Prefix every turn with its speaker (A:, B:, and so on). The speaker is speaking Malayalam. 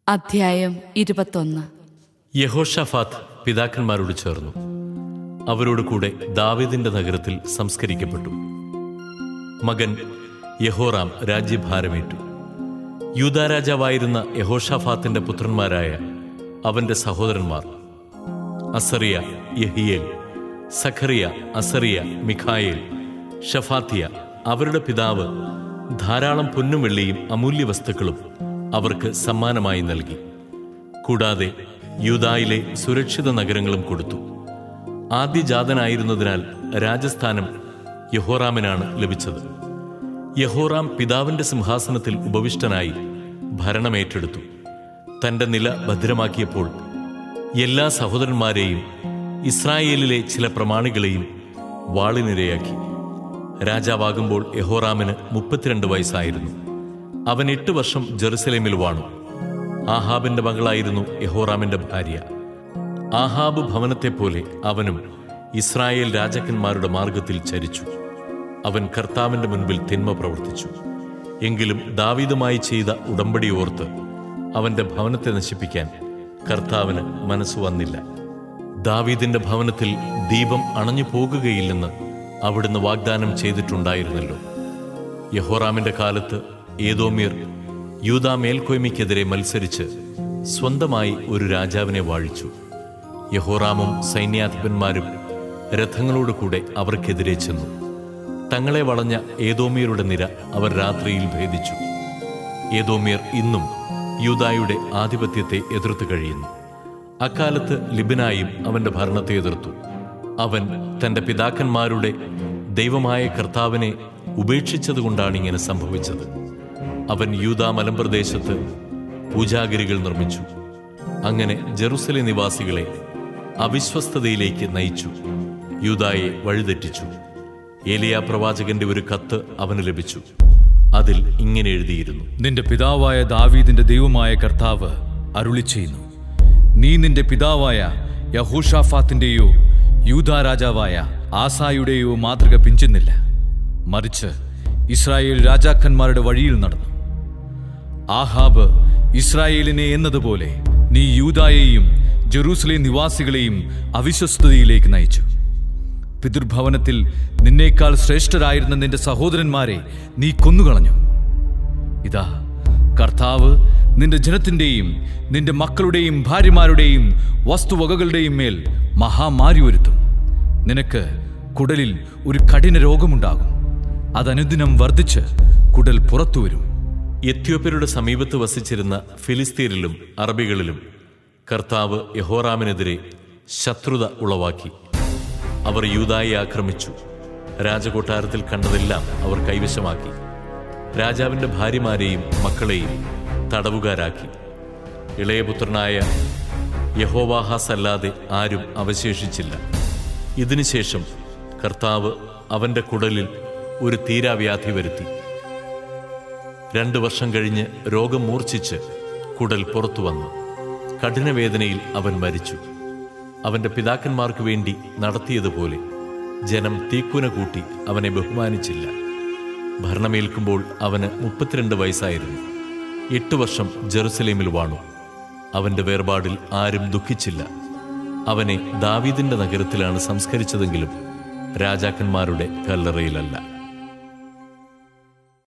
A: അധ്യായം ഇരുപത്തൊന്ന്
B: യഹോഷഫാത്ത് പിതാക്കന്മാരോട് ചേർന്നു അവരോട് കൂടെ ദാവീദിന്റെ നഗരത്തിൽ സംസ്കരിക്കപ്പെട്ടു മകൻ യഹോറാം രാജ്യഭാരമേറ്റു യൂദാ രാജാവായിരുന്ന യഹോഷഫാത്തിന്റെ പുത്രന്മാരായ അവന്റെ സഹോദരന്മാർ Azariah Jehiel Zechariah Azariah Michael Shephatiah അവരുടെ പിതാവ് ധാരാളം പൊന്നും വെള്ളിയും അമൂല്യ വസ്തുക്കളും അവർക്ക് സമ്മാനമായി നൽകി കൂടാതെ യൂദായിലെ സുരക്ഷിത നഗരങ്ങളും കൊടുത്തു ആദ്യജാതനായിരുന്നതിനാൽ രാജസ്ഥാനം യഹോറാമിനാണ് ലഭിച്ചത് യഹോറാം പിതാവിന്റെ സിംഹാസനത്തിൽ ഉപവിഷ്ടനായി ഭരണമേറ്റെടുത്തു തന്റെ നില ഭദ്രമാക്കിയപ്പോൾ എല്ലാ സഹോദരന്മാരെയും ഇസ്രായേലിലെ ചില പ്രമാണികളെയും വാളിനിരയാക്കി രാജാവാകുമ്പോൾ യഹോറാമിന് മുപ്പത്തിരണ്ട് വയസ്സായിരുന്നു അവൻ എട്ട് വർഷം ജെറുസലേമിൽ വാണു ആഹാബിന്റെ മകളായിരുന്നു യഹോറാമിന്റെ ഭാര്യ ആഹാബ് ഭവനത്തെപ്പോലെ അവനും ഇസ്രായേൽ രാജാക്കന്മാരുടെ മാർഗത്തിൽ ചരിച്ചു അവൻ കർത്താവിന്റെ മുൻപിൽ തിന്മ പ്രവർത്തിച്ചു എങ്കിലും ദാവീദുമായി ചെയ്ത ഉടമ്പടി ഓർത്ത് അവന്റെ ഭവനത്തെ നശിപ്പിക്കാൻ കർത്താവിന് മനസ്സ് വന്നില്ല ദാവീദിന്റെ ഭവനത്തിൽ ദീപം അണഞ്ഞു പോകുകയില്ലെന്ന് അവിടുന്ന് വാഗ്ദാനം ചെയ്തിട്ടുണ്ടായിരുന്നല്ലോ യഹോറാമിന്റെ കാലത്ത് ഏതോമിയർ യൂദാ മേൽക്കോയ്മയ്ക്കെതിരെ മത്സരിച്ച് സ്വന്തമായി ഒരു രാജാവിനെ വാഴിച്ചു യഹോറാമും സൈന്യാധിപന്മാരും രഥങ്ങളോട് കൂടെ അവർക്കെതിരെ ചെന്നു തങ്ങളെ വളഞ്ഞ ഏതോമിയരുടെ നിര അവർ രാത്രിയിൽ ഭേദിച്ചു ഏതോമിയർ ഇന്നും യൂദായുടെ ആധിപത്യത്തെ എതിർത്ത് കഴിയുന്നു അക്കാലത്ത് ലിബിനായും അവന്റെ ഭരണത്തെ എതിർത്തു അവൻ തന്റെ പിതാക്കന്മാരുടെ ദൈവമായ കർത്താവിനെ ഉപേക്ഷിച്ചതുകൊണ്ടാണ് ഇങ്ങനെ സംഭവിച്ചത് അവൻ യൂദാ മലമ്പ്രദേശത്ത് പൂജാഗിരികൾ നിർമ്മിച്ചു അങ്ങനെ ജെറുസലേം നിവാസികളെ അവിശ്വസ്തതയിലേക്ക് നയിച്ചു യൂദായെ വഴിതെറ്റിച്ചു ഏലിയ പ്രവാചകന്റെ ഒരു കത്ത് അവന് ലഭിച്ചു അതിൽ ഇങ്ങനെ എഴുതിയിരുന്നു
C: നിന്റെ പിതാവായ ദാവീദിന്റെ ദൈവമായ കർത്താവ് അരുളി ചെയ്യുന്നു നീ നിന്റെ പിതാവായ യഹൂഷാഫാത്തിന്റെയോ യൂദാ രാജാവായ ആസായുടെയോ മാതൃക പിഞ്ചുന്നില്ല മറിച്ച് ഇസ്രായേൽ രാജാക്കന്മാരുടെ വഴിയിൽ നടന്നു ആഹാബ് ഇസ്രായേലിനെ എന്നതുപോലെ നീ യൂദായെയും ജെറൂസലേം നിവാസികളെയും അവിശ്വസ്തതയിലേക്ക് നയിച്ചു പിതൃഭവനത്തിൽ നിന്നേക്കാൾ ശ്രേഷ്ഠരായിരുന്ന നിന്റെ സഹോദരന്മാരെ നീ കൊന്നുകളഞ്ഞു ഇതാ കർത്താവ് നിന്റെ ജനത്തിന്റെയും നിന്റെ മക്കളുടെയും ഭാര്യമാരുടെയും വസ്തുവകകളുടെയും മേൽ മഹാമാരി വരുത്തും നിനക്ക് കുടലിൽ ഒരു കഠിന രോഗമുണ്ടാകും അതനുദിനം വർദ്ധിച്ച് കുടൽ പുറത്തു വരും
B: എത്യോപ്യരുടെ സമീപത്ത് വസിച്ചിരുന്ന ഫിലിസ്തീനിലും അറബികളിലും കർത്താവ് യഹോറാമിനെതിരെ ശത്രുത ഉളവാക്കി അവർ യൂതായെ ആക്രമിച്ചു രാജകൊട്ടാരത്തിൽ കണ്ടതെല്ലാം അവർ കൈവശമാക്കി രാജാവിന്റെ ഭാര്യമാരെയും മക്കളെയും തടവുകാരാക്കി ഇളയപുത്രനായ യഹോവാഹാസ് അല്ലാതെ ആരും അവശേഷിച്ചില്ല ഇതിനുശേഷം കർത്താവ് അവന്റെ കുടലിൽ ഒരു തീരാവ്യാധി വരുത്തി രണ്ടു വർഷം കഴിഞ്ഞ് രോഗം മൂർച്ഛിച്ച് കുടൽ പുറത്തു വന്നു കഠിനവേദനയിൽ അവൻ മരിച്ചു അവന്റെ പിതാക്കന്മാർക്ക് വേണ്ടി നടത്തിയതുപോലെ ജനം തീക്കുന കൂട്ടി അവനെ ബഹുമാനിച്ചില്ല ഭരണമേൽക്കുമ്പോൾ അവന് മുപ്പത്തിരണ്ട് വയസ്സായിരുന്നു എട്ട് വർഷം ജെറുസലേമിൽ വാണു അവന്റെ വേർപാടിൽ ആരും ദുഃഖിച്ചില്ല അവനെ ദാവീദിന്റെ നഗരത്തിലാണ് സംസ്കരിച്ചതെങ്കിലും രാജാക്കന്മാരുടെ കല്ലറയിലല്ല